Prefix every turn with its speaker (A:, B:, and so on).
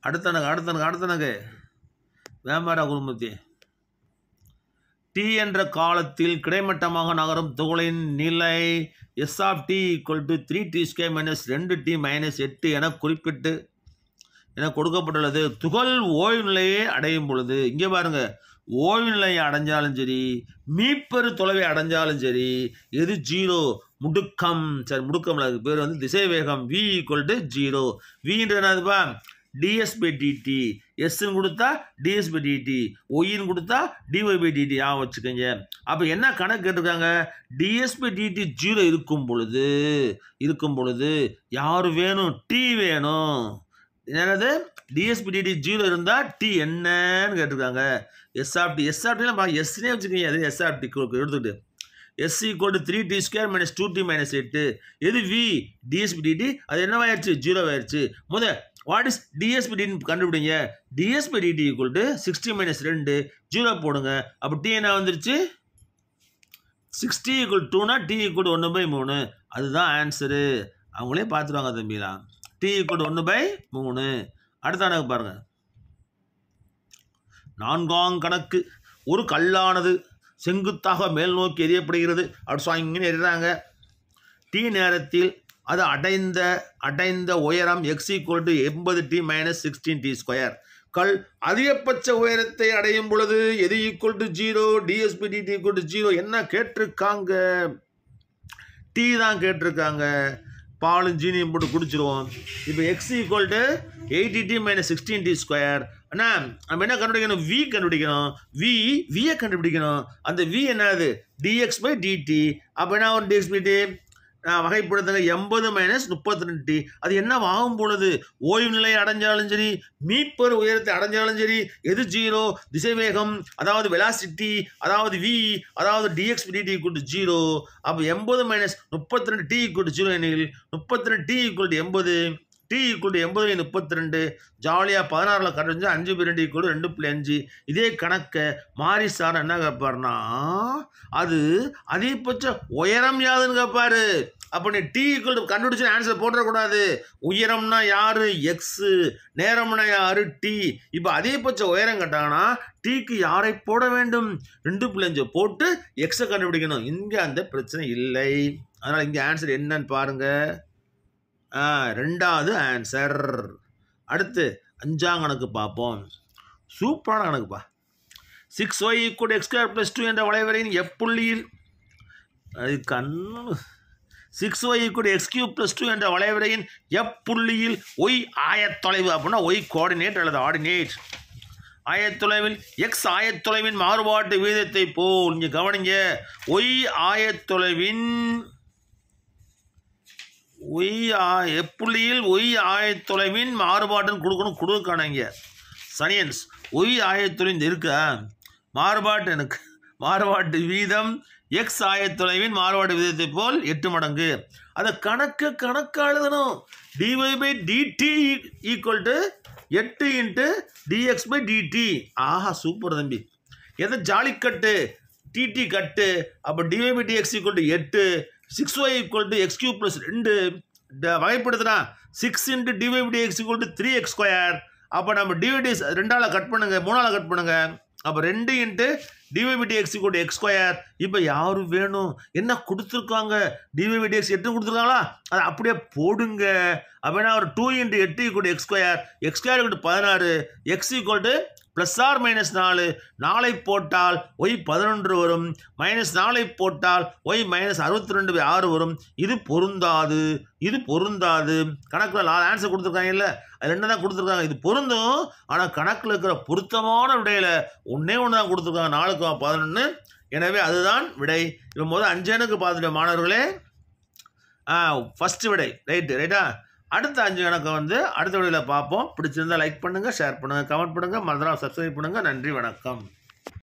A: அடுத்தனக்கு அடுத்தனக்கு அடுத்தனக்கு வேமாரா குடும்பத்தி D என்ற காலத்தில் கிடைமட்டமாக நகரும் துகளின் நிலை S of T equal to three T square minus ரெண்டு டி மைனஸ் எட்டு என குறிப்பிட்டு என கொடுக்கப்பட்டுள்ளது துகள் ஓய்வு நிலையை அடையும் பொழுது இங்கே பாருங்க ஓய்வு நிலையை அடைஞ்சாலும் சரி மீப்பெரு தொலைவை அடைஞ்சாலும் சரி எது ஜீரோ முடுக்கம் சரி முடுக்கம் இல்ல, அதுக்கு பேர் வந்து திசை வேகம் வி ஈக்குவல் டு ஜீரோ வின்றது என்னதுப்பா டிஎஸ் பை டிடி எஸ்ன்னு கொடுத்தா டிஎஸ் பை டிடி ஒய்ன்னு கொடுத்தா டிஒய் பை டிடி ஆ வச்சுக்கோங்க அப்போ என்ன கணக்கு கேட்டிருக்காங்க டிஎஸ் பை டிடி ஜீரோ இருக்கும் பொழுது இருக்கும் பொழுது யார் வேணும் டி வேணும் என்னது டிஎஸ்பி டிடி ஜீரோ இருந்தால் டி என்னன்னு கேட்டிருக்காங்க எஸ்ஆர்டி எஸ்ஆர்டிலாம் எஸ்னே வச்சுக்கோங்க அது எஸ்ஆர்டி எடுத்துக்கிட்டு S equal to three T square minus two T minus எட்டு எது வி டிஎஸ்பி டிடி அது என்னவாயிருச்சு ஜீரோ ஆயிருச்சு முத வாட் இஸ் டிஎஸ்பி டின்னு கண்டுபிடிங்க DS by DT equal to sixty minus ரெண்டு ஜீரோ போடுங்க அப்போ டி என்ன வந்துருச்சு சிக்ஸ்டி ஈக்குவல் டூனா டி ஈக்குவல் ஒன்று பை மூணு அதுதான் ஆன்சரு அவங்களே பார்த்துருவாங்க தம்பிலாம் டி ஈக்குவல் ஒன்று பை மூணு அடுத்த கணக்கு பாருங்க நான்காம் கணக்கு ஒரு கல்லானது செங்குத்தாக மேல் நோக்கி எரியப்படுகிறது அப்படி சுவாங்கின்னு எறிகிறாங்க டி நேரத்தில் அது அடைந்த அடைந்த உயரம் எக்ஸ் ஈக்குவல் டு எண்பது T minus sixteen T square கல் அதிகபட்ச உயரத்தை அடையும் பொழுது எது equal to zero DS by T equal to zero என்ன கேட்டிருக்காங்க டீ தான் கேட்டிருக்காங்க பாலும் ஜீனியும் போட்டு குடிச்சிருவோம் இப்போ X equal to eighty T minus sixteen T square அண்ணா நம்ம என்ன கண்டுபிடிக்கணும் வி கண்டுபிடிக்கணும் வி வியை கண்டுபிடிக்கணும் அந்த வி என்னது டிஎக்ஸ் பை டிடி அப்போ என்ன ஒரு டிஎக்ஸ் பை டி வகைப்படுத்துங்க எண்பது மைனஸ் முப்பத்தி ரெண்டு டி அது என்ன ஆகும் பொழுது ஓய்வு நிலை அடைஞ்சாலும் சரி மீப்பர் உயரத்தை அடைஞ்சாலும் சரி எது ஜீரோ திசைவேகம் அதாவது வெலாசிட்டி அதாவது வி அதாவது DX DT equal to zero அப்போ எண்பது மைனஸ் முப்பத்தி ரெண்டு டி ஈக்குவல் டு ஜீரோ எனில் முப்பத்தி ரெண்டு டி ஈக்குவல் டு எண்பது டி ஈக்குவல் டு எண்பது முப்பத்தி ரெண்டு ஜாலியாக பதினாறில் கரைஞ்சு அஞ்சு பை ரெண்டு ஈக்குவல் ரெண்டு புள்ளி அஞ்சு இதே கணக்கை மாரி சார் என்ன கேட்பாருன்னா அது அதிகபட்ச உயரம் யாதுன்னு கேட்பாரு அப்போ நீ டி ஈக்குவல் கண்டுபிடிச்சு ஆன்சர் போட்டுறக்கூடாது உயரம்னா யாரு எக்ஸு நேரம்னா யாரு டி இப்போ அதிகபட்ச உயரம் கேட்டாங்கன்னா டீக்கு யாரை போட வேண்டும் ரெண்டு புள்ளி அஞ்சு போட்டு எக்ஸை கண்டுபிடிக்கணும் இங்கே அந்த பிரச்சனை இல்லை அதனால் இங்கே ஆன்சர் என்னன்னு பாருங்க ஆ, ரெண்டாவது ஆன்சர் அடுத்து அஞ்சாம் கணக்கு பார்ப்போம் சூப்பரான கணக்குப்பா six Y equal X square plus two என்ற வளைவரையின் எப்புள்ளியில் அது கண்ணு six Y equal X cube plus two என்ற வளைவரையின் எப்புள்ளியில் ஒய் ஆயத்தொலைவு அப்படின்னா ஒய் கோஆர்டினேட் அல்லது ஆர்டினேட் ஆயத்தொலைவில் எக்ஸ் ஆயத்தொலைவின் மாறுபாட்டு வீதத்தை போல் இங்கே கவனிங்க ஒய் ஆயத்தொலைவின் ஒய் ஆ எப்புள்ளியில் ஒய் ஆயத்தொலைவின் மாறுபாட்டுன்னு கொடுக்கணும் கொடுக்கானங்க சனியன்ஸ் ஒய் ஆயத்தொலைவின் இருக்கா மாறுபாட்டு எனக்கு மாறுபாட்டு வீதம் எக்ஸ் ஆயத்தொலைவின் மாறுபாட்டு வீதத்தை போல் எட்டு மடங்கு அதை கணக்கு கணக்கு எழுதணும் DY by DT equal to எட்டு இன்ட்டு டிஎக்ஸ் பை டிடி ஆஹா சூப்பர் தம்பி எதை ஜாலிக்கட்டு டிடி கட்டு அப்போ DY by DX equal to எட்டு six Y equal to X cube plus ரெண்டு ட- வகைப்படுத்துனா six into DY by DX equal to three X square அப்போ நம்ம டிவைடி ரெண்டால் கட் பண்ணுங்க மூணால் கட் பண்ணுங்க அப்போ ரெண்டு இன்ட்டு டிவைபிடி எக்ஸ் கூட எக்ஸ் ஸ்கொயர் இப்போ யாரு வேணும் என்ன கொடுத்துருக்காங்க டிவைபிடி எக்ஸ் எட்டு கொடுத்துருக்காங்களா அதை அப்படியே போடுங்க அப்படின்னா ஒரு டூ இன்ட்டு எட்டு கூட X square X square equal பதினாறு X equal to plus or minus நாலு நாளை போட்டால் ஒய் பதினொன்று வரும் மைனஸ் நாளை போட்டால் ஒய் மைனஸ் அறுபத்தி ரெண்டு பை ஆறு வரும் இது பொருந்தாது இது பொருந்தாது கணக்கில் நாலு ஆன்சர் கொடுத்துருக்காங்கல்ல அது ரெண்டு தான் கொடுத்துருக்காங்க இது பொருந்தும் ஆனால் கணக்கில் இருக்கிற பொருத்தமான விடையில் ஒன்றே ஒன்று தான் கொடுத்துருக்காங்க நாலுக்கு பதினொன்று எனவே அதுதான் விடை இப்போ முதல் அஞ்சனுக்கு பார்த்துட்டு மாணவர்களே ஃபஸ்ட்டு விடை ரைட்டு ரைட்டா அடுத்த அஞ்சு கணக்கை வந்து அடுத்த வீடியோவில் பார்ப்போம் பிடிச்சிருந்தா லைக் பண்ணுங்கள் ஷேர் பண்ணுங்கள் கமெண்ட் பண்ணுங்கள் மறந்துடாம சப்ஸ்கிரைப் பண்ணுங்கள் நன்றி வணக்கம்